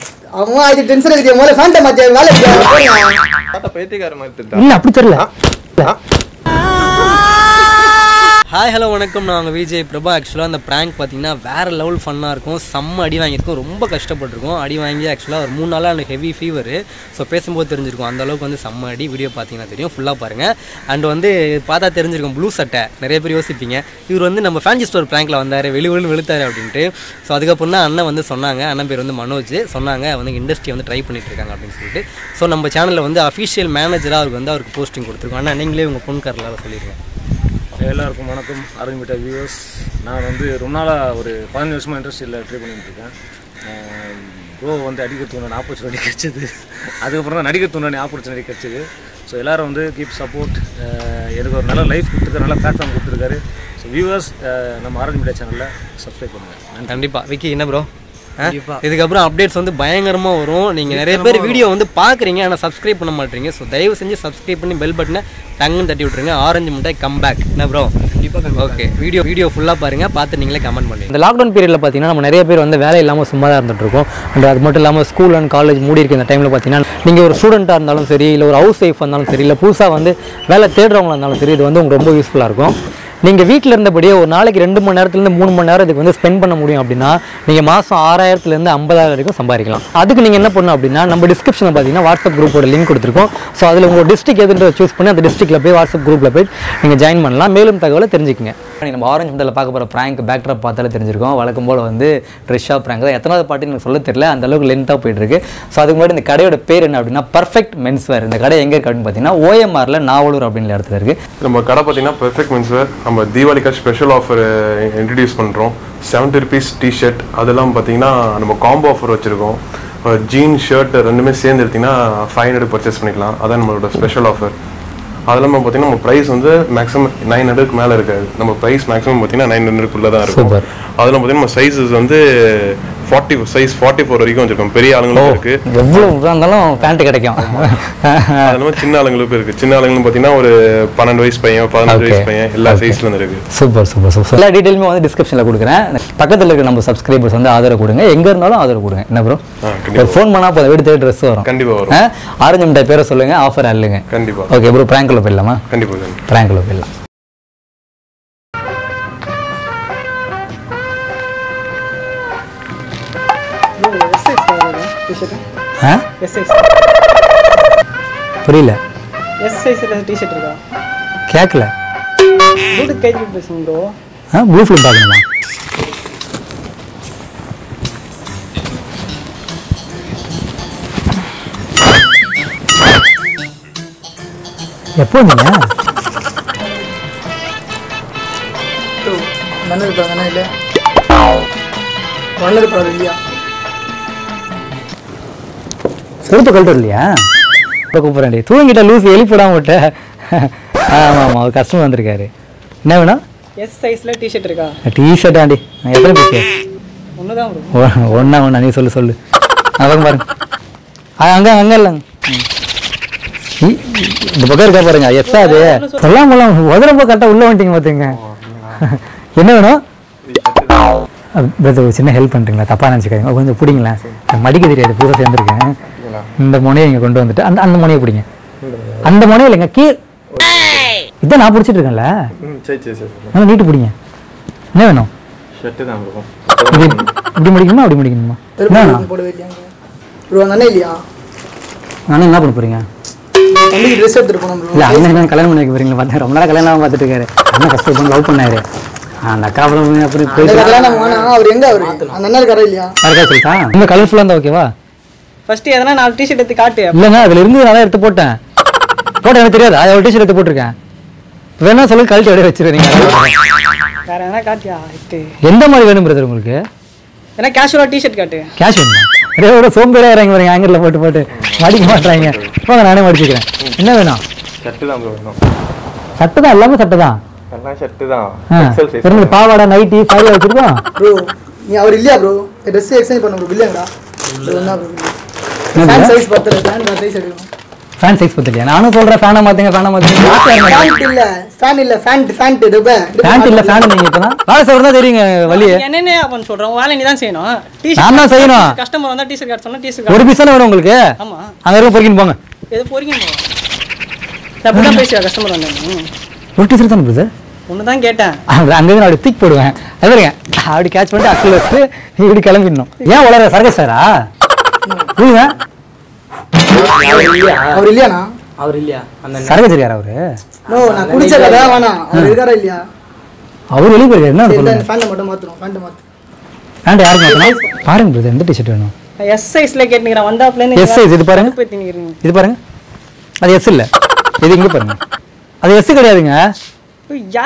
அவன் அது டென்ஷன் இருக்குது முதல்ல ஃபேண்ட மாத்தியா வேலை இல்லையா? பார்த்தா பைத்தியக்கார மாதிரி தெரியுதா? இல்ல அப்படி தெரியல ஆ? ஹாய் ஹலோ வணக்கம் நான் உங்கள் விஜய் பிரபா ஆக்சுவலாக அந்த ப்ராங்க் பார்த்தீங்கன்னா வேறு லெவல் ஃபன்னாக இருக்கும் செம்ம அடி வாங்கியிருக்கோம் ரொம்ப கஷ்டப்பட்டிருக்கோம் அடி வாங்கி ஆக்சுவலாக ஒரு மூணு நாளாக எனக்கு ஹெவி ஃபீவர் ஸோ பேசும்போது தெரிஞ்சிருக்கும் அந்த அளவுக்கு வந்து செம்ம அடி வீடியோ பார்த்தீங்கன்னா தெரியும் ஃபுல்லாக பாருங்கள் அண்ட் வந்து பார்த்தா தெரிஞ்சிருக்கும் ப்ளூ சட்டை நிறைய பேர் யோசிப்பீங்க இவர் வந்து நம்ம ஃபேன்சி ஸ்டோர் ப்ராங்க்கில் வந்தார் வெளி வெளி வெளுத்தாரு அப்படின்ட்டு ஸோ அதுக்கப்புறம் தான் அண்ணன் வந்து சொன்னாங்க அண்ணன் பேர் வந்து மனோஜ் சொன்னாங்க வந்து இண்டஸ்ட்ரி வந்து ட்ரை பண்ணிட்டு இருக்காங்க அப்படின்னு சொல்லிட்டு ஸோ நம்ம சேனலில் வந்து அஃபிஷியல் மேனேஜராக அவருக்கு வந்து அவருக்கு போஸ்டிங் கொடுத்துருக்கோம் அண்ணா நீங்களே உங்கள் பொண்ணு காரில் சொல்லிடுங்க எல்லாருக்கும் வணக்கம் அரவிந்த் மீட்டர் வியூவர்ஸ் நான் வந்து ரொம்ப நாளாக ஒரு பதினஞ்சு வருஷமாக இண்டஸ்ட்ரியில் ட்ரை பண்ணிட்டு இருக்கேன் ப்ரோ வந்து அடிக்கிறதுக்கு உண்டான ஆப்பர்ச்சுனிட்டி கிடைச்சது அதுக்கப்புறம் தான் நடிக்கிறதுக்கு உண்டான ஆப்பர்ச்சுனிட்டி கிடைச்சது ஸோ எல்லாரும் வந்து கீப் சப்போர்ட் எனக்கு ஒரு நல்ல லைஃப் கொடுத்துருக்காரு நல்ல பிளாட்ஃபார்ம் கொடுத்துருக்காரு ஸோ வியூவர்ஸ் நம்ம அரவிந்த் மீடியா சேனலில் சப்ஸ்கிரைப் பண்ணுங்கள் நன்றி கண்டிப்பா விக்கி என்ன ப்ரோ இதுக்கப்புறம் அப்டேட்ஸ் வந்து பயங்கரமா வரும் நீங்க நிறைய பேர் வீடியோ வந்து பாக்குறீங்க ஆனா சப்ஸ்கிரைப் பண்ண மாட்டீங்க ஸோ தயவு செஞ்சு சப்ஸ்கிரைப் பண்ணி பெல் பட்டனை டங்குன்னு தட்டி விட்டுருங்க ஆரஞ்சு முட்டை கம் பேக் என்ன ப்ரோ ஓகே வீடியோ வீடியோ ஃபுல்லா பாருங்க பார்த்து நீங்களே கமெண்ட் பண்ணுங்க இந்த லாக்டவுன் பீரியடில் பார்த்தீங்கன்னா நம்ம நிறைய பேர் வந்து வேலை இல்லாமல் சும்மா தான் இருந்துட்டு இருக்கோம் அண்ட் அது மட்டும் இல்லாமல் ஸ்கூல் அண்ட் காலேஜ் மூடி இருக்க இந்த டைமில் பார்த்தீங்கன்னா நீங்கள் ஒரு ஸ்டூடெண்ட்டாக இருந்தாலும் சரி இல்லை ஒரு ஹவுஸ் ஒய்ஃபாக இருந்தாலும் சரி இல்லை புதுசாக வந்து வேலை தேடுறவங்களா இருந்தாலும் சரி இது வந்து உங்களுக்கு ரொம்ப யூஸ்ஃபுல்லாக இருக்கும் நீங்கள் வீட்டில் இருந்தபடியே ஒரு நாளைக்கு ரெண்டு மணி நேரத்துலேருந்து மூணு மணி நேரம் இதுக்கு வந்து ஸ்பெண்ட் பண்ண முடியும் அப்படின்னா நீங்கள் மாதம் ஆறாயிரத்துலேருந்து ஐம்பதாயிரம் வரைக்கும் சம்பாதிக்கலாம் அதுக்கு நீங்கள் என்ன பண்ணணும் அப்படின்னா நம்ம டிஸ்கிரிப்ஷனில் பார்த்தீங்கன்னா வாட்ஸ்அப் குரூப்போட லிங்க் கொடுத்துருக்கோம் ஸோ அதில் உங்கள் டிஸ்ட்ரிக் எதுன்றதை சூஸ் பண்ணி அந்த டிஸ்ட்ரிக்ட்டில் போய் வாட்ஸ்அப் குரூப்பில் போய் நீங்கள் ஜாயின் பண்ணலாம் மேலும் தகவலை தெரிஞ்சுக்கங்க நம்ம ஆரஞ்சு முட்டையில் பார்க்க போகிற ப்ராங்க் பேக்ட்ராப் பார்த்தாலே தெரிஞ்சிருக்கோம் வழக்கம் போல் வந்து ட்ரெஷ்ஷாக ப்ராங்க் தான் எத்தனாவது பாட்டு எனக்கு சொல்ல தெரியல அந்த அளவுக்கு லென்த்தாக போயிட்டு இருக்கு ஸோ அதுக்கு முன்னாடி இந்த கடையோட பேர் என்ன அப்படின்னா பர்ஃபெக்ட் மென்ஸ்வேர் இந்த கடை எங்கே இருக்கு அப்படின்னு பார்த்தீங்கன்னா ஓஎம்ஆரில் நாவலூர் அப்படின்ற இடத்துல இருக்கு நம்ம கடை பார்த்தீங்கன்னா பெர்ஃபெக்ட் மென்ஸ்வேர் நம்ம தீபாவளிக்காக ஸ்பெஷல் ஆஃபர் இன்ட்ரடியூஸ் பண்ணுறோம் செவன்ட்டி ருபீஸ் டிஷர்ட் அதெல்லாம் பார்த்தீங்கன்னா நம்ம காம்போ ஆஃபர் வச்சுருக்கோம் ஜீன் ஷர்ட் ரெண்டுமே சேர்ந்து எடுத்தீங்கன்னா ஃபைவ் ஹண்ட்ரட் பர்ச்சேஸ் பண்ணிக்கலாம் அதான் நம்மளோட ஸ்பெஷல் ஆஃபர் அது இல்லாமல் பார்த்தீங்கன்னா நம்ம ப்ரைஸ் வந்து மேக்ஸிமம் நைன் ஹண்ட்ரட்க்கு மேலே இருக்காது நம்ம ப்ரைஸ் மேக்ஸிமம் பார்த்தீங்கன்னா நைன் ஹண்ட்ரட்குள்ளே தான் இருக்கும் Super. அதில் பார்த்தீங்கன்னா நம்ம சைஸஸ் வந்து ஃபார்ட்டி சைஸ் ஃபார்ட்டி ஃபோர் வரைக்கும் வச்சிருக்கோம் பெரிய ஆளுங்களுக்கும் இருக்கு எவ்வளோ இதாக இருந்தாலும் பேண்ட் கிடைக்கும் அது இல்லாமல் சின்ன ஆளுங்களுக்கும் இருக்கு சின்ன ஆளுங்களும் பார்த்தீங்கன்னா ஒரு பன்னெண்டு வயசு பையன் பதினஞ்சு வயசு Okay. பையன் எல்லா சைஸ்ல இருந்து இருக்கு சூப்பர் சூப்பர் சூப்பர் எல்லா டீட்டெயிலுமே வந்து டிஸ்கிரிப்ஷனில் கொடுக்குறேன் பக்கத்தில் இருக்க நம்ம சப்ஸ்கிரைபர்ஸ் வந்து ஆதரவு கொடுங்க எங்கே இருந்தாலும் ஆதரவு கொடுங்க என்ன ப்ரோ ஆ, கண்டிப்பா. ஃபோன் பண்ணால் போதும் வீடு தேடி ட்ரெஸ் வரும் கண்டிப்பா வரும். ஆ? ஆரஞ்சு மிட்டாய் பேரை சொல்லுங்க ஆஃபர் அல்லுங்க கண்டிப்பா ஓகே ப்ரோ ப்ராங்க்ல போயிடலாமா கண்டிப்பா கண்டிப்பா ப்ராங்க்ல போயிடலாம் எஸ் சைஸ் டிஷர்ட் ஆ எஸ் சைஸ் புரியல எஸ் சைஸ்ல டிஷர்ட் இருக்கா கேட்கல ப்ளூடூத் கைக்கு பேசுங்க ப்ரோ ஆ ப்ளூ ஃபிலிம் பார்க்கணுமா எப்போ வந்தீங்க மன்னர் இருப்பாங்க இல்லை மன்னர் இருப்பாரு இல்லையா செருப்பு கழட்டு இல்லையா இப்போ கூப்பிட்றேன் தூங்கிட்ட லூஸ் எழுப்பிடாம விட்ட ஆமாம் ஆமாம் ஒரு கஸ்டமர் வந்திருக்காரு என்ன வேணும் எஸ் சைஸ்ல டிஷர்ட் இருக்கா டிஷர்ட் ஆண்டி நான் எத்தனை பீஸ் ஒன்று தான் ப்ரோ ஒன்றா ஒன்றா நீ சொல்லு சொல்லு அதான் பாருங்க ஆ, அங்க அங்க இல்லைங்க ம். இ- இந்த பக்கம் இருக்கா பாருங்க எஸ் அது எல்லாம் போலாம் உதரப்போ கரெக்டாக உள்ள வந்துட்டீங்க பார்த்துங்க என்ன வேணும் அஹ் brother, ஒரு சின்ன ஹெல்ப் பண்ணுறீங்களா தப்பா நினச்சிக்காதீங்க கொஞ்சம் பிடிங்களேன் எனக்கு மடிக்க தெரியாது புதுசாக சேர்ந்துருக்கேன் இந்த முனையை இங்கே கொண்டு வந்துட்டு அந்த அந்த முனையை பிடிங்க அந்த முனையை இல்லைங்க கீ இதான் நான் பிடிச்சிட்டு இருக்கேன்ல சரி சரி சரி நல்லா நீட்டு பிடிங்க என்ன வேணும் ஷர்ட்டு தான் இருக்கும் இது இப்படி முடிக்கணுமா அப்படி முடிக்கணுமா என்ன வேணும் போடவே இல்லையா ப்ரோ அந்த அண்ணன் இல்லையா நானும் என்ன பண்ண போறீங்க தம்பிக்கு ட்ரெஸ் எடுத்துட்டு போனோம் ப்ரோ இல்ல அண்ணன் தான் கல்யாணம் பண்ணி வைக்க போறீங்களா பார்த்தேன் ரொம்ப நாள் கல்யாணம் பார்த்துட்டு இருக்காரு அண்ணன் கஷ்டப்பட்டு லவ் பண்ணாரு அந்த அக்கா அப்புறம் அப்புறம் அந்த போயிட்டு கல்யாணம் வேணா அவர் எங்க அவரு அந்த அண்ணன் இருக்காரா இல்லையா யாருக்கா சொல்லிட்டா இன்னும் கலர்ஃபுல்லாக இருந்தா ஓகேவா ஃபர்ஸ்ட் எதனா நாலு டிஷர்ட் எடுத்து காட்டு இல்லைங்க அதுல இருந்து நான் எடுத்து போட்டேன் போட்டேன் எனக்கு தெரியாது அது ஒரு டிஷர்ட் எடுத்து போட்டிருக்கேன் வேணா சொல்லி கழட்டி அப்படியே வச்சிருக்கீங்க வேற எதனா காட்டியா இது எந்த மாதிரி வேணும் பிரதர் உங்களுக்கு ஏன்னா கேஷுவலா டிஷர்ட் காட்டு கேஷ் வேணுமா அப்படியே ஒரு சோம்பேறியா இறங்கி வரீங்க ஆங்கர்ல போட்டு போட்டு மடிக்க மாட்டாங்க போங்க நானே மடிச்சுக்கிறேன் என்ன வேணும் ஷர்ட்டு தான் bro வேணும் சட்டை தான் எல்லாமே சட்டை தான் எல்லாம் ஷர்ட்டு தான் ஆ. எக்ஸல் சைஸ் வெறும் பாவாடை நைட்டி சாரி வச்சிருக்கோம் ப்ரோ நீ அவர் இல்லையா ப்ரோ ட்ரெஸ் எக்ஸ்சேஞ்ச் பண்ண ப்ரோ இல்லையாடா ப்ரோ என்ன ப்ரோ என்னது? ஃபேன் சைஸ் பத்தல ஃபேன் சைஸ் எடுக்கணும் ஃபேன் சைஸ் பத்தலையா நானும் சொல்றேன் ஃபேனை மாத்துங்க ஃபேனை மாத்துங்க ஃபேண்ட் இல்ல ஃபேன் இல்ல ஃபேண்ட் ஃபேண்ட் இது பே பேண்ட் இல்ல ஃபேன் நீங்க இப்பதான் வேலை செய்யறது தான் தெரியுங்க வழியே என்னென்ன அப்படின்னு சொல்றோம் வேலை நீ தான் செய்யணும் நான் தான் செய்யணும். கஸ்டமர் வந்தா டீஷர்ட் கார்டு சொன்னா டீஷர்ட் ஒரு பீஸ் தானே வேணும் உங்களுக்கு ஆமா அங்க இருக்கும் பொறுக்கின்னு போங்க எது பொறிக்கணும் அப்படிதான் பேசுவா கஸ்டமர் வந்தாங்க ஒரு டீச்சர் தானே பிரதர் ஒன்று தான் கேட்டேன் அங்கே அங்கே நான் அப்படி தூக்கி போடுவேன் அது பாருங்க அப்படி கேட்ச் பண்ணிட்டு அக்கில் வச்சு இப்படி கிளம்பிடணும் ஏன் வளர சர்க்கஸ் சாரா இல்லைங்க அவர் இல்லையாண்ணா அவர் இல்லையா அந்த சரகஸ் யார் அவரு நோ நான் குடிச்ச கதை வேணாம் அவர் இருக்காரா இல்லையா அவர் வெளியே போயிருக்காரு என்ன சரி சொல்லுங்க இந்த ஃபேண்ட் மட்டும் மாத்துறோம் ஃபேண்ட் மாத்து பேண்ட் யாருக்கு மாத்தணும் பாருங்க பிரதர் எந்த டிஷர்ட் வேணும் எஸ் சைஸ்ல கேட்டுக்கிறேன் வந்தாப்ல எஸ் சைஸ் இது பாருங்க போய் திணிக்கிறீங்க இது பாருங்க அது எஸ் இல்ல இது இங்க பாருங்க அது எஸ் கிடையாதுங்க யா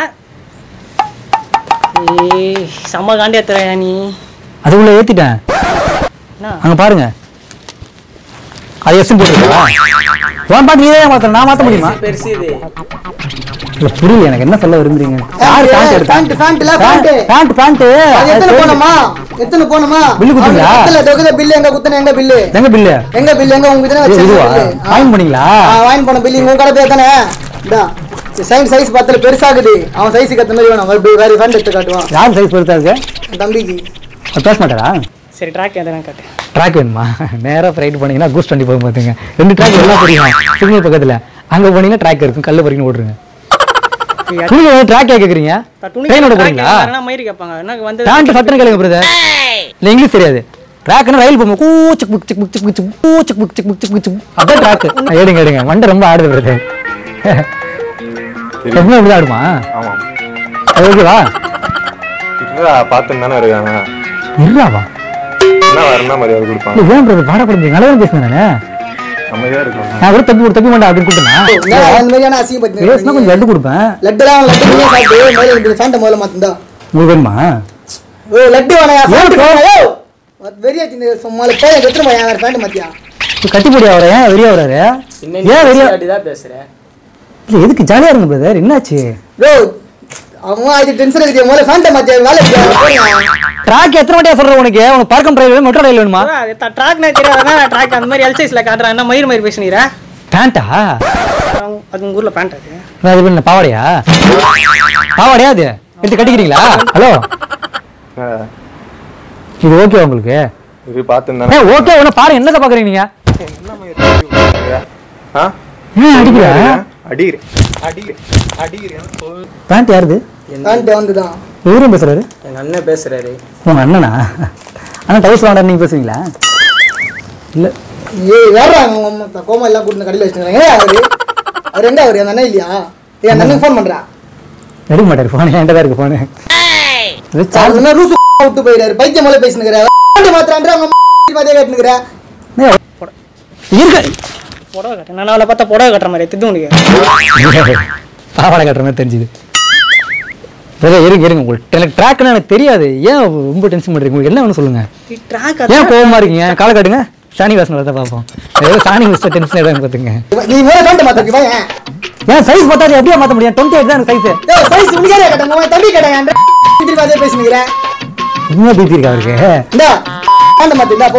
ஏய் செம்ம காண்டியா தரையா நீ அது உள்ள ஏத்திட்டேன் என்ன அங்க பாருங்க அது எஸ் போட்டுருக்கா உன் பாட்டு நீயே மாத்தணும் நான் மாத்த முடியுமா பெருசு இது இல்ல புரியல எனக்கு என்ன சொல்ல விரும்புறீங்க யார் பேண்ட் எடுத்தா ஃபேண்ட் ஃபேண்ட்ல ஃபேண்ட் பேண்ட் பேண்ட் அது எத்தனை போனோமா எத்தனை போனோமா பில்லு குத்துங்களா? இல்ல தொகுத பில்லு எங்க குத்துன எங்க பில்லு எங்க பில்லு எங்க பில்லு எங்க உங்க இதுல இது இதுவா ஃபைன் பண்ணீங்களா வாங்கி போன பில்லு உங்க கடை பேர் தானே இந்தா சைன் சைஸ் பத்துல பெருசாகுது அவன் சைஸுக்கு ஏத்த மாதிரி வேணும் அப்படி வேற ஃபேண்ட் எடுத்து காட்டுவான் யார் சைஸ் பொறுத்தா இருக்கு என் தம்பிக்கு அவர் பேச மாட்டாரா சரி ட்ராக் எதனா காட்டு ட்ராக் வேணுமா நேரா ரைட் பண்ணீங்கன்னா கூஸ் டுவெண்ட்டி போகும் பார்த்துங்க ரெண்டு ட்ராக் எல்லாம் தெரியும் சிக்னல் பக்கத்துல அங்க போனீங்கன்னா ட்ராக் இருக்கும் கல்லு பறிக்கணும் ஓடுறீங்க நீங்க ட்ராக் கேக்குறீங்க துணி ட்ரெயினோட track போறீங்களா கேட்கறாங்கன்னா மயிறு கேட்பாங்க என்ன வந்து பேண்ட் சட்டன்னு கேளுங்க பிரதர் இல்ல இங்கிலீஷ் தெரியாது ட்ராக்னா ரயில் போகும் கூச்சுக் புக் சிக் புக் சிக் புக் சிக் கூச்சுக் புக் சிக் புக் சிக் புக் சிக் அதான் ட்ராக் எடுங்க எடுங்க மண்டை ரொம்ப ஆடுது பிரதர் எப்பவுமே இப்படிதான் ஆடுமா ஆமாம் அது ஓகேவா இல்லை பார்த்துன்னு தானே இருக்காங்க இருறாவா என்ன வரணும் மரியாதை கொடுப்பாங்க இல்ல ஏன் பிரதர் பாடப்படுது நல்லா பேசுனேன் நானு அமைதியாக இருக்கும் நான் கூட தப்பு தப்பி மாட்டேன் அப்படின்னு கூப்பிட்டேன் நான் அந்த மாதிரியான அசிங்க பேசினா பத்தி கொஞ்சம் லட்டு கொடுப்பேன் லட்டுலாம் லட்டு நீயே சாப்பிட்டு முதல்ல இந்த ஃபேண்ட்டை முதல்ல மாத்துந்தா உங்களுக்கு வேணுமா ஓ லட்டு வேணாயா ஃபேண்ட் வேணாயா வெறியா இந்த சும்மா போய் எத்தனை போய் வேற ஃபேண்ட் மாத்தியா இப்ப கட்டிப்படி அவரை ஏன் வெறியா வராரு ஏன் வெறியா தான் பேசுறேன் இல்ல எதுக்கு ஜாலியா இருங்க பிரதர் என்னாச்சு ப்ரோ அவன் அது டென்ஷன் இருக்குது முதல்ல ஃபேண்ட்டை மாத்தியா வேலை ட்ராக் எத்தனை வாட்டியா சொல்ற உனக்கு உனக்கு பார்க்கம் டிரைவர் மெட்ரோ ரயில் வேணுமா ட்ராக்னே தெரியாதுன்னா ட்ராக் அந்த மாதிரி எல் சைஸ்ல காட்டுறேன் என்ன மயிர் மயிர் பேசுனீரா பேண்டா அது உங்க ஊர்ல பேண்ட் அது அது பண்ண பாவாடையா பாவாடையா அது எடுத்து கட்டிக்கிறீங்களா ஹலோ இது ஓகே உங்களுக்கு இது பார்த்துன்னு ஏ தானே ஓகே ஒன்று பாருங்க என்னத்தை பாக்குறீங்க நீங்க ஆ ஏன் அடிக்கிற அடிக்கிறேன் அடிக்கிறேன் அடிக்கிறேன் பேண்ட் யாருது ஃபேண்ட் வந்துதான் இவரும் பேசுறாரு எங்க அண்ணன் பேசுறாரு உங்க அண்ணனா அண்ணா டைஸ் வாண்டர் நீங்க பேசுவீங்களா இல்ல ஏய் வேற அவங்க அம்மா கோமா எல்லாம் கூட்டு கடையில் வச்சுருக்காங்க ஏன் அவரு அவர் எங்க அவரு அந்த அண்ணன் இல்லையா ஏய் அந்த அண்ணன் ஃபோன் பண்றா எடுக்க மாட்டாரு போன் என்கிட்ட தான் இருக்கு போனு அவர் என்ன ரூசு விட்டு போயிடாரு பைத்தியம் போல பேசினுக்கிற மாத்திரான்ற அவங்க மாதிரியே கேட்டுனுக்கிற இருக்கு புடவை கட்டுறேன் நான் அவளை பார்த்தா புடவை கட்டுற மாதிரி திட்டு உனக்கு பாவாடை கட்டுற மாதிரி தெரிஞ்சுது பிரதர் இருங்க இருங்க உங்களுக்கு எனக்கு ட்ராக்னா எனக்கு தெரியாது ஏன் ரொம்ப டென்ஷன் பண்ணுறீங்க உங்களுக்கு என்ன வேணும் சொல்லுங்க ட்ராக் ஏன் கோவமா இருக்கீங்க காலை காட்டுங்க சாணி வாசனை தான் பார்ப்போம் ஏதோ சாணி மிஸ்டர் டென்ஷன் ஆகிடும் பார்த்துங்க நீ மேல ஃபேண்ட் மாத்திருக்கா ஏன் ஏன் சைஸ் பார்த்தாது எப்படியா மாற்ற முடியும் டுவெண்ட்டி எயிட் தான் எனக்கு சைஸ் ஏய் சைஸ் உனக்கே கேட்டாங்க உன் தம்பி கேட்டாங்க திருப்பி அதே பேசினுக்கிற இன்னும் பிபி இருக்கா அவருக்கு இந்தா ஃபேண்ட் மாத்து இந்தா போ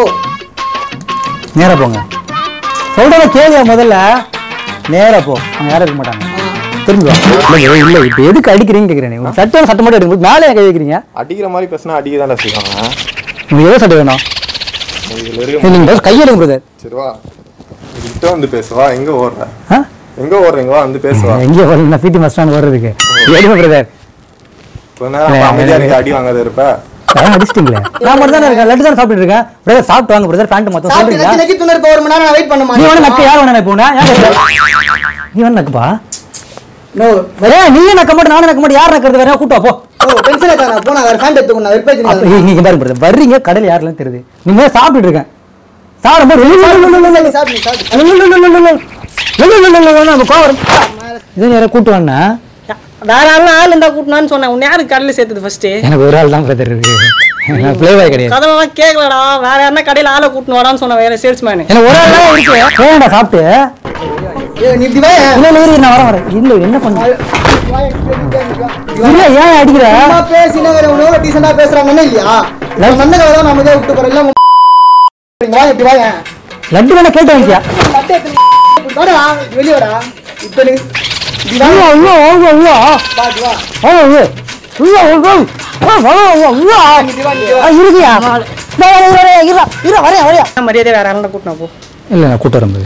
நேரா போங்க சொல்றத கேளியா முதல்ல நேரா போ அவங்க யாரும் இருக்க மாட்டாங்க திரும்பி வா இல்லை இல்லை இப்போ எதுக்கு அடிக்கிறீங்கன்னு கேட்குறேன் உங்க சட்டம் சட்டம் மட்டும் எடுங்க மேலே கை வைக்கிறீங்க அடிக்கிற மாதிரி பேசினா அடிக்க தானே செய்வாங்க உங்களுக்கு எதோ சட்டை வேணும் இதுல இருக்க நீங்கள் பஸ் கையெடுங்க பிரதர் சரி வா இதுகிட்ட வந்து பேசுவா எங்க ஓடுற ஆ எங்க ஓடுறீங்க வா வந்து பேசுவா எங்கே வரல நான் பிடி மஸ்டான் வர்றதுக்கு எடுங்க பிரதர் கொஞ்ச நேரம் அப்ப அமைதியா நீங்க அடி வாங்காத இருப்ப அதான் அடிச்சிட்டிங்களே நான் மட்டும் தானே இருக்கேன் லட்டு தானே சாப்பிட்டு இருக்கேன் பிரதர் சாப்பிட்டு வாங்க பிரதர் பேண்ட் மொத்தம் சாப்பிட்டு சொல்றீங்களா நக்கி நக்கி துணர் இப்போ ஒரு மணி நேரம் வெயிட் பண்ண நீ வேணும் நக்கு மாட்டேன் யார் வேணும் இப்போ ஏன் கேட்குற? நீ வேணும் நக்குப்பா நோ ஏய் நீயே நக்க மாட்டேன் நானும் நக்க மாட்டேன் யார் நக்கிறது வேற கூட்டா போ ஓ டென்ஷன் ஆயிட்டா போனா வேற ஃபேண்ட் எடுத்துக்கணும் நான் அப்ப வெறுப்பேத்தி நீங்க பாருங்க பிரதர் வர்றீங்க கடையில் யாரெல்லாம் தெரியுது நீங்க மேல சாப்பிட்டு இருக்கேன் சாப்பிடும்போது சாப்பிடு சாப்பிடு நம்ம கோவம் இது நேரம் கூட்டு வாண்ணா வேற யாரும் ஆள் இருந்தா கூட்டினான்னு சொன்னேன் உன்னை யாரு கடையில் சேர்த்தது ஃபர்ஸ்ட் எனக்கு ஒரு ஆள் தான் பிரதர் இருக்கு நான் பிளேபாய் கிடையாது கதவெல்லாம் கேட்கலடா வேற யாருன்னா கடையில் ஆளை கூட்டின்னு வாடான்னு சொன்ன வேற சேல்ஸ்மேனு எனக்கு ஒரு ஆள் தான் இருக்கு போடா சாப்பிட்டு ஏய், நீ இப்படி வா இல்ல இல்ல இரு, நான் வரேன் வரேன் இல்ல என்ன பண்ண இல்ல ஏன் அடிக்கிற சும்மா பேசினா வேற உனக்கு டீசெண்டா பேசுறாங்கன்னு இல்லையா நம்ம நந்தக தான் நம்ம தான் விட்டு போறோம் இல்ல உங்க வா இப்படி வா லட்டு வேணா கேட்டு வாங்கியா லட்டு எடுத்து வாடா வெளியே வாடா இப்போ நீ இப்படி வா. ஐயோ ஐயோ ஐயோ ஐயோ வா, இப்படி வா. ஐயோ ஐயோ ஐயோ ஐயோ ஐயோ ஐயோ ஐயோ இப்படி வா, இப்படி வா. ஆ, இருக்கியா இருடா இருடா வரேன் வரேன் மரியாதை வேற யாரும் கூட்டினா போ இல்லை நான் கூட்டு வரும்போது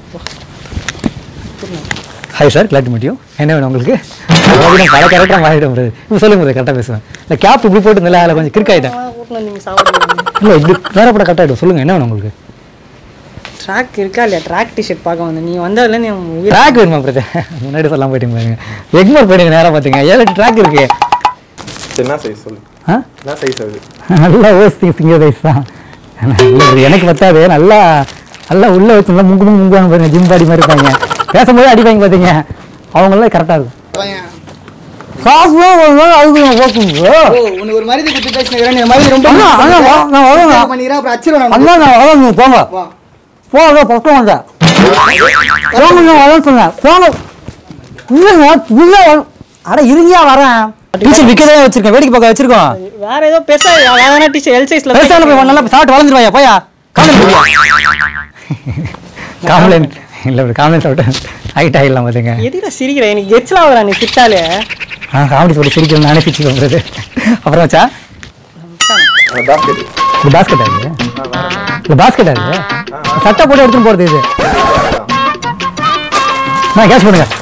ஹாய் சார் கிளாட் மீட்டியும் என்ன வேணும் உங்களுக்கு அதாவது நான் பல கரெக்டாக மாறிடும் brother. இப்போ சொல்லுங்க brother, கரெக்டாக பேசுவேன் இல்லை கேப் இப்படி போட்டு இருந்தால அதில் கொஞ்சம் கிரிக்காயிட்டேன் கூட்டினா நீங்கள் சாப்பிடுங்க இல்லை இப்படி வேற படம் கரெக்ட் ஆகிடும் சொல்லுங்கள் என்ன வேணும் உங்களுக்கு ட்ராக் இருக்கா இல்லையா ட்ராக் டிஷர்ட் பார்க்க வந்தேன் நீ வந்ததுல நீ உயிர் ட்ராக் வேணுமா பிரதர் முன்னாடி சொல்லாம போயிட்டீங்க பாருங்க எக்மோர் போயிட்டீங்க நேராக பார்த்தீங்க ஏழு ட்ராக் இருக்கு என்ன சைஸ் சொல்லு ஆ என்ன சைஸ் அது நல்லா ஓசி திங்க ரைஸ் தான் இல்ல bro, எனக்கு பத்தாது நல்லா நல்லா உள்ள வச்சு நல்லா முங்கு முங்கு முங்குவாங்க பாருங்க ஜிம் பாடி மாதிரி இருப்பாங்க பேசும்போது அடிப்பாங்க பார்த்தீங்க அவங்களாம் கரெக்டாக இருக்கும் பையன். காசு அதுக்கு ஓகேங்க ஓ, உனக்கு ஒரு மருந்து கொடுத்து பேசினேன் நீ மருந்து ரொம்ப அண்ணா, அண்ணா, வா- நான் வரேன். இது பண்ணிக்கிறேன் அப்புறம் அச்சிருவேன் நான் அண்ணா நான் வரேன் போங்க வா. போங்க பக்கம் வந்தேன் போங்க நான் வரேன் சொன்னேன் போங்க இல்லைங்க இல்லை அட இருங்கியா வரேன் டீச்சர் விற்கதே வச்சிருக்கேன் வேடிக்கை பார்க்க வச்சிருக்கோம் வேற ஏதோ பெருசா வேற எதனா டிஷர்ட் எல் சைஸ்ல பெருசால போய் நல்லா சாப்பிட்டு வளர்ந்துருவாயா போயா காம்ப்ளைண்ட் இல்லை காம்ப்ளைண்ட் சாப்பிட்டு ஹைட் ஆகிடலாம் பார்த்துங்க எதுக்குடா சிரிக்கிற எனக்கு கெட்ஸ்லாம் வரா நீ சிரிச்சாலே ஆ காமெடி சொல்லி சிரிக்கணும் நானே சிரிச்சு பண்ணுறது அப்புறம் வச்சா பாஸ்கெட் இது பாஸ்கெட்டா இது இது பாஸ்கெட்டா இது சட்டை போட்டு எடுத்துன்னு போகிறது இது நான் கேஷ் பண்ணுங்க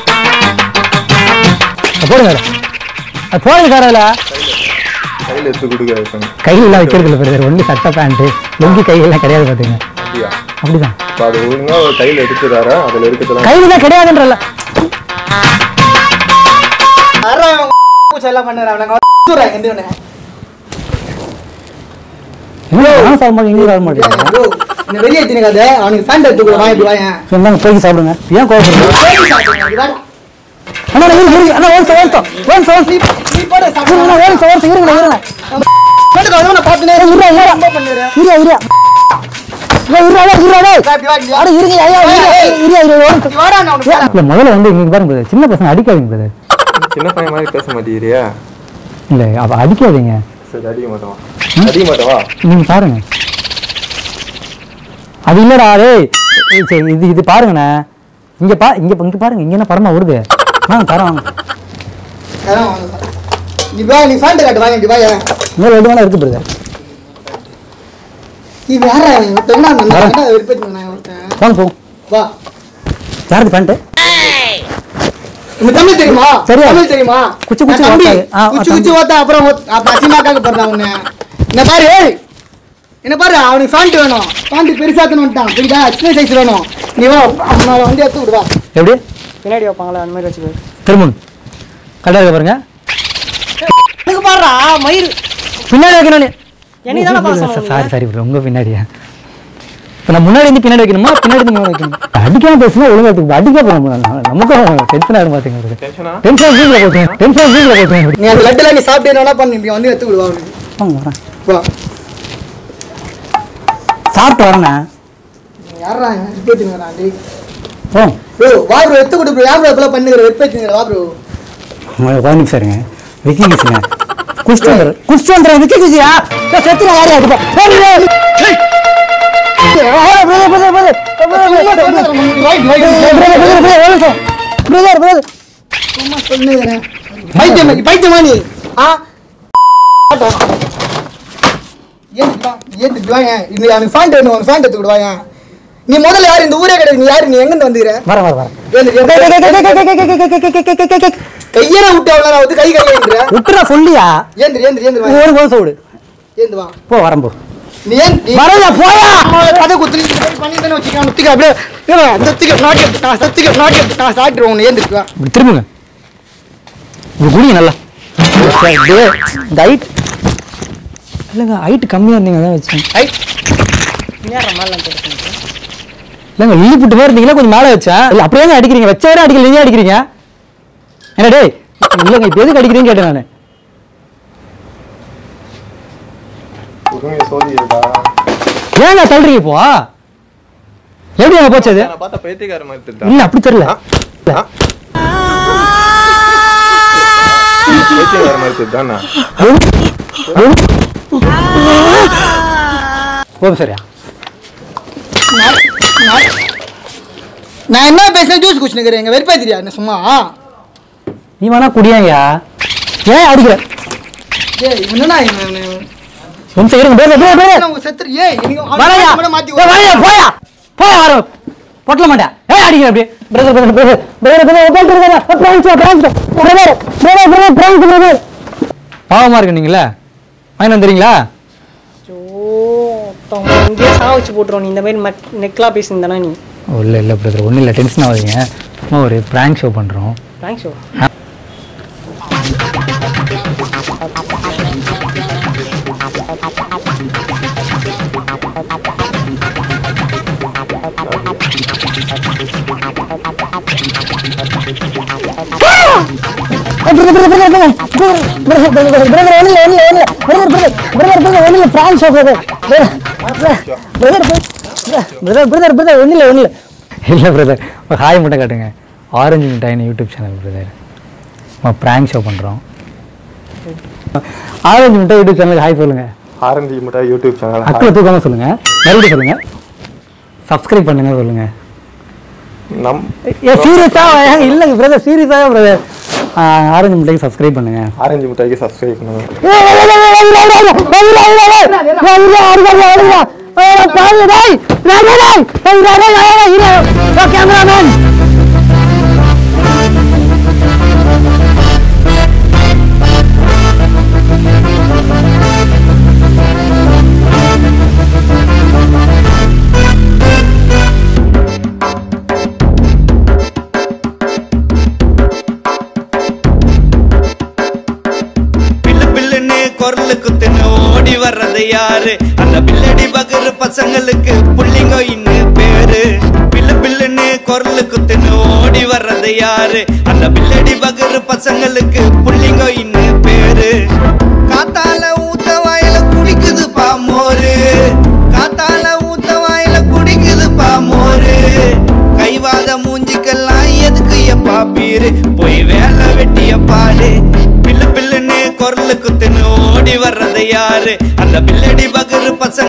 அது போடுங்க அதுல. அது போடுங்க சார் அதில் கையில் எடுத்து கொடுக்க கையிலாம் வைக்கிறது இல்லை பிரதர் ஒன்லி சட்டை பேண்ட்டு லுங்கி கையெல்லாம் கிடையாது பார்த்தீங்க அப்படியா அப்படிதான் இப்போ அது ஒழுங்கா ஒரு கையில் எடுத்துறாரா அதில் இருக்கிறதெல்லாம் கையில தான் கிடையாதுன்றல அரை அவன் பூச்சி எல்லாம் பண்ணுறான் அவனை அடிச்சுடுறேன் எந்த ஒன்று நான் சாப்பிட மாட்டேன் இங்கே சாப்பிட மாட்டேங்க ப்ரோ இந்த வெளியே தினக்காத அவனுக்கு ஃபேண்ட் எடுத்து கூட வாங்கிட்டு வாயேன் சொன்னாங்க போய் சாப்பிடுங்க ஏன் கோவப்படுறீங்க அண்ணா இரு இரு அண்ணா ஒரு நிமிஷம் ஒரு நிமிஷம் ஒரு நிமிஷம் நீ போட இருங்க ஒரு நிமிஷம் ஒரு நிமிஷம் இருங்க இருங்க சாப்பிட்டு நான் பார்த்துனே இருடா, இருடா. ரொம்ப பண்ணுறேன் இருடா இருடா ஏய், இருடா டேய், இருடா டேய். இப்படி வா, இப்படி வா. அட இருங்க ஐயா இருங்க இருங்க இருங்க ஒரு நிமிஷம். நீ வாடா நான் உனக்கு இல்ல முதல்ல வந்து இங்க பாருங்க brother. சின்ன பசங்க அடிக்காதீங்க brother. சின்ன பையன் மாதிரி பேச மாட்டேங்கிறியா இல்ல அவ அடிக்காதீங்க சரி அடிக்க மாட்டோம் அடிக்க மாட்டவா நீங்க பாருங்க அது இல்லடா டேய் ஏய், சரி இது இது பாருங்கண்ணே இங்க பா இங்க இங்க பாருங்க இங்க என்ன படமா வருது வாங்க தரோம் வாங்க அதான் வாங்க. நீ வா நீ ஃபேண்ட் காட்டு வாங்க இப்படி வாங்க இன்னும் ரெண்டு வேலை இருக்கு பிரதர் நீ வேற ஒருத்தன் என்ன நான் வேண்டாம் விருப்பத்து நான் ஒருத்தன் வாங்க போ வா யாருக்கு பேண்ட்டு உனக்கு தமிழ் தெரியுமா தெரியும். தமிழ் தெரியுமா குச்சி குச்சி நான் தம்பி ஓட்டாது. ஆ, ஆ, குச்சி தம்பி. குச்சி ஓத்த அப்புறம் ஓத்- அப்ப அசிமாக்காக போடுறான் உன்னை என்ன பாரு ஏய் என்ன பாரு அவனுக்கு ஃபேண்ட் வேணும் ஃபேண்ட் பெருசாக்கணும் வந்துட்டான் புரியுதா சின்ன சைஸ் வேணும் நீ வா அவனால வந்து எடுத்து விடுவா எப்படி பின்னாடி வைப்பாங்களா அந்த மாதிரி வச்சுக்கோ திரும்ப கரெக்டாக இருக்க பாருங்க எனக்கு பாடுறா மயிர் பின்னாடி வைக்கணும் என்னைக்கு தானே பார்க்க சொன்னாங்க? சாரி சாரி bro உங்க பின்னாடியா இப்போ நான் முன்னாடி இருந்து பின்னாடி வைக்கணுமா பின்னாடி இருந்து முன்னாடி வைக்கணும் அடிக்காம பேசுனா ஒழுங்கா இருக்கு அடிக்க போகிறோம் நமக்கும் டென்ஷன் ஆகிடும் பார்த்தீங்க டென்ஷனா டென்ஷன் வீட்டில் போட்டேன் டென்ஷன் வீட்டில் போட்டேன் நீ அந்த லட்டுலாம் நீ சாப்பிட்டு என்ன பண்ணி இப்படி வந்து எடுத்து விடுவா அவனுக்கு வாங்க வரேன் வா சாப்பிட்டு வரேண்ணே யாரா வெப்பேத்துங்கிறா டேய் ஓ ப்ரோ வா ப்ரோ எடுத்து கொடு ப்ரோ ஏன் ப்ரோ இப்பெல்லாம் பண்ணுகிற வெப்பேத்துங்கிற வா ப்ரோ ஒரு நிமிஷம் இருங்க விக்கி கிச்சுங்க குஷ்டு வந்துடுறேன் குஷ்டு வந்துடுறேன் விக்கி கிச்சியா செத்து நான் யாரையா அடிப்பேன் சும்மா சொல்லுகிறேன் பைத்தியம் பைத்தியமா நீ ஆ ஏன் இப்படி வா? ஏன் இப்படி வாங்க இந்த அவனுக்கு ஃபேண்ட் வேணும் அவனுக்கு ஃபேண்ட் எடுத்து விடுவாங்க நீ முதல்ல யார் இந்த ஊரே கிடையாது நீ யாரு நீ எங்கிருந்து வந்துக்கிற வரேன் வரேன் வரேன் கையெல்லாம் விட்டு அவ்வளோ நான் வந்து கை கையேன்ற விட்டுறா சொல்லியா ஏந்திரு ஏந்திரு ஏந்திரு வா ஒரு மாதம் விடு ஏந்து வா போ வரேன் போ நீ ஏன் நீ வரேன்யா, போயா. கதை குத்து நீ பண்ணி தானே வச்சுக்கலாம் நுத்திக்க அப்படியே ஏன் அந்த சத்திக்க நாட்டி நான் சத்திக்க நாட்டி நான் சாப்பிட்டுருவோம் உன்னை ஏந்திருக்கு வா இப்படி திரும்புங்க இப்படி குடிங்க நல்லா இந்த ஹைட் இல்லைங்க ஹைட் கம்மியாக இருந்தீங்க அதான் வச்சேன் நேரம் மேலே போட்டு இல்லைங்க இள்ளி புட்டு மாதிரி இருந்தீங்களா கொஞ்சம் மேலே வச்சேன் இல்லை அப்படியே தான் அடிக்கிறீங்க வச்ச வரை அடிக்கல நீங்க அடிக்கிறீங்க என்ன டேய் இல்லைங்க இப்போ எதுக்கு அடிக்கிறீங்கன்னு கேட்டேன் நான் உண்மையை சொல்லிடுடா ஏங்க தள்ளுறீங்க இப்போ எப்படி அங்கே போச்சு அது நான் பார்த்தா பைத்தியக்கார மாதிரி தெரியுதா? இல்லை அப்படி தெரியல ஆ? பைத்தியக்கார மாதிரி தெரியுதாண்ணா? போதும் சரியா நான் என்ன பேசுறேன் ஜூஸ் குடிச்சுனுக்கிறேன் எங்க வெறுப்பாத்திரியா என்ன சும்மா நீ வேணா குடியாங்கயா ஏன் அடிக்கிற ஏய் இவன் என்னடா இவன் இவன் கொஞ்சம் இருங்க பேச பேச பேச அவங்க செத்துரு ஏய் நீங்க வரையா கூட மாத்தி வரையா போயா போயா வர பொட்டல மாட்டேன் ஏய் அடிக்கிற அப்படியே brother brother brother brother brother brother prank prank brother brother brother prank brother பாவமா இருக்கு நீங்களே வாங்கி வந்துறீங்களா ஐயோ ஒருத்தவங்க இங்கேயே சா வச்சு போட்டுருவோம் நீ இந்த மாதிரி மட் நெக்லாம் பேசியிருந்தானா நீ ஓ இல்லை இல்லை பிரதர் ஒன்றும் இல்லை டென்ஷன் ஆகாதீங்க சும்மா ஒரு ப்ராங்க் ஷோ பண்ணுறோம் thanks show brother brother brother ஒன்றும் இல்லை ஒன்றும் இல்லை இல்லை பிரதர் ஒரு ஹாய் மட்டும் காட்டுங்க ஆரஞ்சு மிட்டாயின்னு யூடியூப் சேனல் பிரதர் நம்ம ப்ராங்க் ஷோ பண்ணுறோம் ஆரஞ்சு மிட்டாய் யூடியூப் சேனலுக்கு ஹாய் சொல்லுங்கள் ஆரஞ்சு மிட்டாய் யூடியூப் சேனல் அக்கில் தூக்காம சொல்லுங்கள் மறுபடியும் சொல்லுங்கள் சப்ஸ்கிரைப் பண்ணுங்க சொல்லுங்கள் நம் ஏ சீரியஸாக இல்லைங்க பிரதர் சீரியஸாக பிரதர் ஆரஞ்சு மிட்டாய்க்கு சப்ஸ்கிரைப் பண்ணுங்க ஆரஞ்சு மிட்டாய்க்கு சப்ஸ்கிரைப் பண்ணுங்க கேமராமேன் பில்லு பில்லுன்னு குரலு குத்துன்னு ஓடி வர்றது யாரு அந்த பில்லடி பகரு பசங்களுக்கு புள்ளிங்கோ இன்னும் பேரு பில்லு பில்லுன்னு குரலு குத்துன்னு ஓடி வர்றது யாரு அந்த பில்லடி பகரு பசங்களுக்கு புள்ளிங்கோ இன்னும் பேரு காத்தால ஊத்த வாயில குடிக்குது பாமோரு காத்தால ஊத்த வாயில குடிக்குது பாமோரு கைவாத மூஞ்சிக்கெல்லாம் எதுக்கு எப்பா பீரு போய் வேலை வெட்டிய பாரு பில்லு பில்லுன்னு குரலு குத்துன்னு ஓடி வர்றது யாரு அந்த பில்லடி பகரு பசங்க